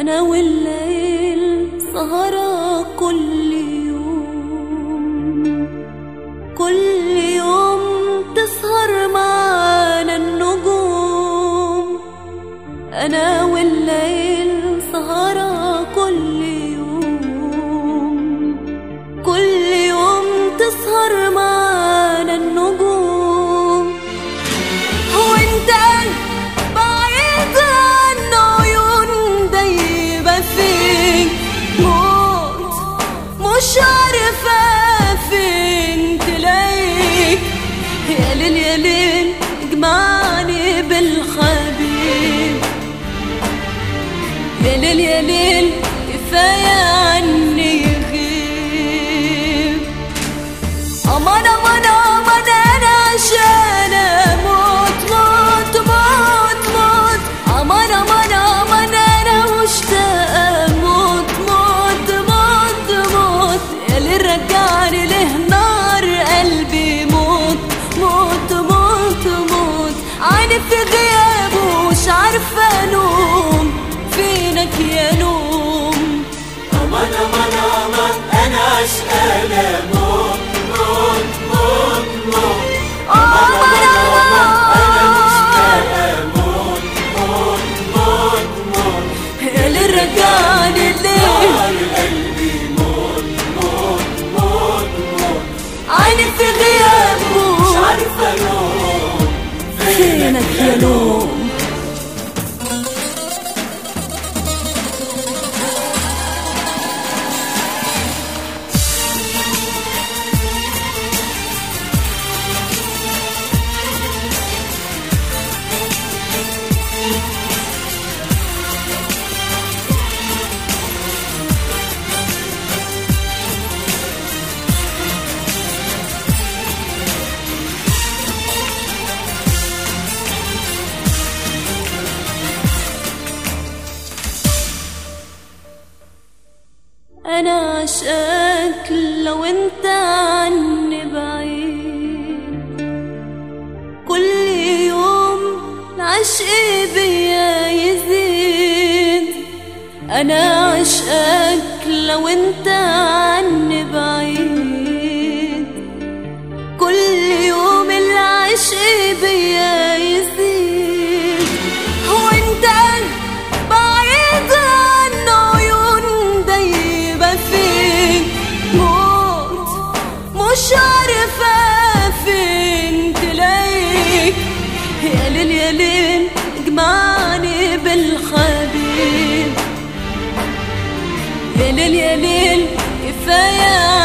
أنا والليل سهرة كل يوم كل يوم تسهر معانا النجوم أنا والليل سهرة كل يوم كل يوم تسهر معانا النجوم هو انت بعيد عن عيون دايبة فيك موت مش عارفة فين تلاقيك يا ليل يا ليل اجمعني بالحبيب يا ليل يا ليل كفاية عني يغيب أمان أمان أمان أنا عشان أموت موت موت موت أمان أمان أمان أنا مشتاقة موت موت موت موت يا اللي رجعني له نار قلبي موت موت موت موت عيني في غيابه مش عارفة أنوم فينك يا نوم أمان أمان أمان أنا عشقان أموت موت موت موت أمان أنا مشتاق أمان أموت موت موت موت يا اللي رجعني ليه نار قلبي موت موت موت موت عيني في مش غيابه عارفة أنوم فينك يا نوم انا عشقك لو انت عني بعيد كل يوم العشق بيا يزيد انا عشقك لو انت عني بعيد كل يوم العشق بيا يزيد هو انت بعيد عن عيون دايبة فيك موت مش عارفة فين تلاقيك يا ليل يا ليل اجمعني بالحبيب يا ليل يا ليل كفاية